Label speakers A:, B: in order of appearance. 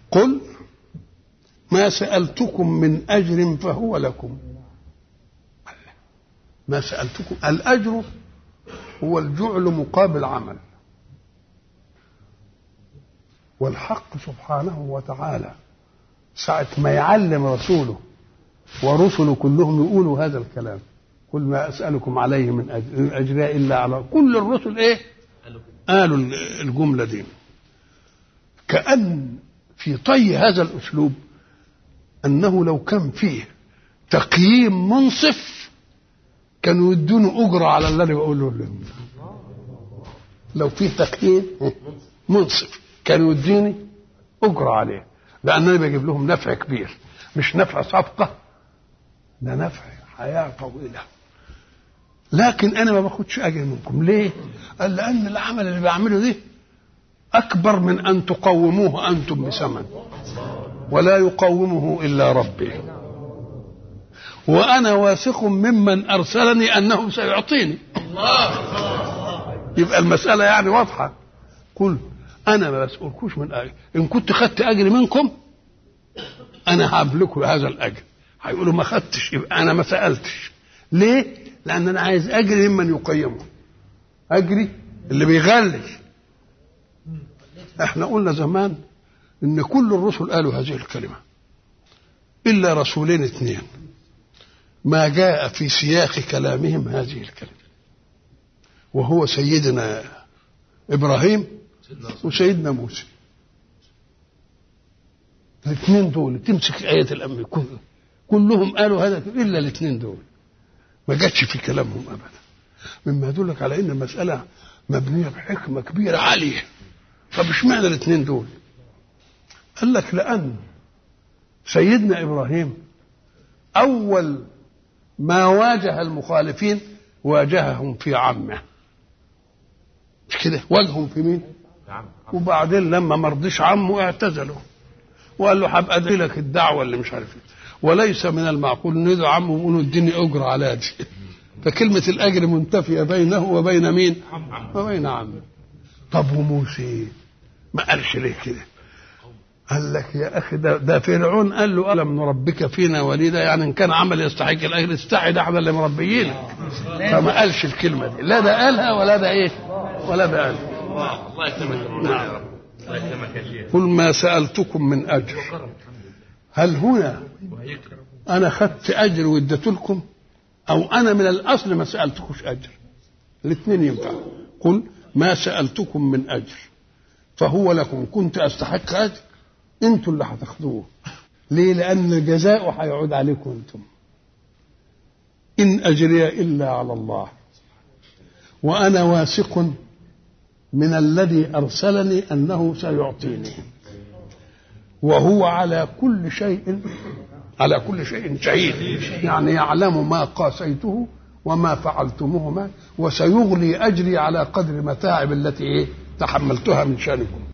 A: قل ما سألتكم من أجر فهو لكم ما سألتكم الأجر هو الجعل مقابل عمل والحق سبحانه وتعالى ساعة ما يعلم رسوله ورسله كلهم يقولوا هذا الكلام قل ما أسألكم عليه من أجر إن أجري إلا على كل الرسل إيه قالوا الجملة دي كأن في طي هذا الأسلوب أنه لو كان فيه تقييم منصف كانوا يدون أجرة على اللي أنا بقوله لهم لو فيه تقييم منصف كانوا يديني أجرة عليه لأن أنا بجيب لهم نفع كبير مش نفع صفقة ده نفع حياة طويلة لكن أنا ما باخدش أجر منكم ليه؟ قال لأن العمل اللي بعمله ده أكبر من أن تقوموه أنتم بثمن ولا يقومه إلا ربي وأنا واثق ممن أرسلني أنه سيعطيني يبقى المسألة يعني واضحة قل أنا ما بسألكوش من أجر إن كنت خدت أجر منكم أنا هعمل هذا الأجر هيقولوا ما خدتش يبقى أنا ما سألتش ليه؟ لأن أنا عايز أجري ممن يقيمه أجري اللي بيغلش احنا قلنا زمان ان كل الرسل قالوا هذه الكلمه الا رسولين اثنين ما جاء في سياق كلامهم هذه الكلمه وهو سيدنا ابراهيم وسيدنا موسى الاثنين دول تمسك آية الأمر كلهم قالوا هذا إلا الاثنين دول ما جاتش في كلامهم أبدا مما يدلك على أن المسألة مبنية بحكمة كبيرة عالية طب اشمعنى الاثنين دول؟ قال لك لأن سيدنا إبراهيم أول ما واجه المخالفين واجههم في عمه مش كده واجههم في مين؟ وبعدين لما ما رضيش عمه اعتزله وقال له هبقى لك الدعوه اللي مش عارف ايه وليس من المعقول ان يدعو عمه ويقولوا اديني اجر على دي فكلمه الاجر منتفيه بينه وبين مين؟ وبين عمه طب وموسى ما قالش ليه كده قال لك يا اخي ده, ده فرعون قال له الم نربك فينا وليدا يعني ان كان عمل يستحق الاجر استعد احنا اللي مربيينك فما قالش الكلمه دي لا ده قالها ولا ده ايه ولا ده قالها
B: الله يكرمك
A: نعم.
B: يا رب الله يكرمك يا شيخ
A: قل ما سالتكم من اجر هل هنا
B: وهيكرم
A: انا خدت اجر واديت لكم او انا من الاصل ما سالتكوش اجر الاثنين ينفع قل ما سالتكم من اجر فهو لكم كنت استحق اجر انتوا اللي هتاخدوه ليه لان الجزاء هيعود عليكم انتم ان اجري الا على الله وانا واثق من الذي ارسلني انه سيعطيني وهو على كل شيء على كل شيء شهيد يعني يعلم ما قاسيته وما فعلتموه ما وسيغلي اجري على قدر متاعب التي إيه؟ تحملتها من شانكم